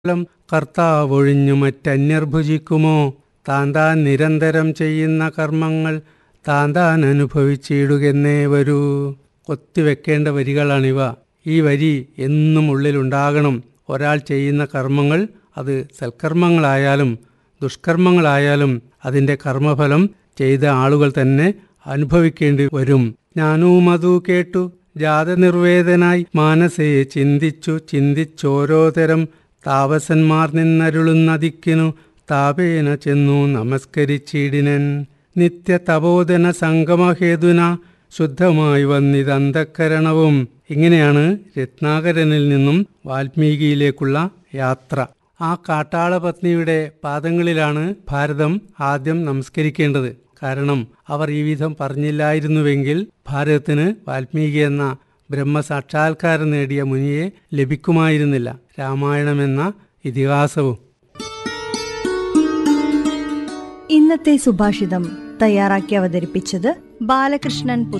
ഫലം കർത്താവൊഴിഞ്ഞു മറ്റന്യർ ഭുജിക്കുമോ താൻ താൻ നിരന്തരം ചെയ്യുന്ന കർമ്മങ്ങൾ താൻ താൻ അനുഭവിച്ചിടുകെന്നേ വരൂ കൊത്തിവെക്കേണ്ട വരികളാണിവ ഈ വരി എന്നും ഉള്ളിലുണ്ടാകണം ഒരാൾ ചെയ്യുന്ന കർമ്മങ്ങൾ അത് സൽക്കർമ്മങ്ങളായാലും ദുഷ്കർമ്മങ്ങളായാലും അതിൻ്റെ കർമ്മഫലം ചെയ്ത ആളുകൾ തന്നെ അനുഭവിക്കേണ്ടി വരും ഞാനും അതു കേട്ടു ജാതനിർവേദനായി മാനസേ ചിന്തിച്ചു ചിന്തിച്ചോരോതരം താപസന്മാർ നിന്നരുളുന്ന ദിക്കിനു താപേന ചെന്നു നമസ്കരിച്ചിടിനൻ നിത്യ തപോധന സംഗമഹേതുന ശുദ്ധമായി വന്നിതന്തക്കരണവും ഇങ്ങനെയാണ് രത്നാകരനിൽ നിന്നും വാൽമീകിയിലേക്കുള്ള യാത്ര ആ കാട്ടാള പത്നിയുടെ പാദങ്ങളിലാണ് ഭാരതം ആദ്യം നമസ്കരിക്കേണ്ടത് കാരണം അവർ ഈ വിധം പറഞ്ഞില്ലായിരുന്നുവെങ്കിൽ ഭാരതത്തിന് വാൽമീകി എന്ന ബ്രഹ്മസാക്ഷാത്കാരം നേടിയ മുനിയെ ലഭിക്കുമായിരുന്നില്ല രാമായണമെന്ന ഇതിഹാസവും ഇന്നത്തെ സുഭാഷിതം തയ്യാറാക്കി അവതരിപ്പിച്ചത് ബാലകൃഷ്ണൻ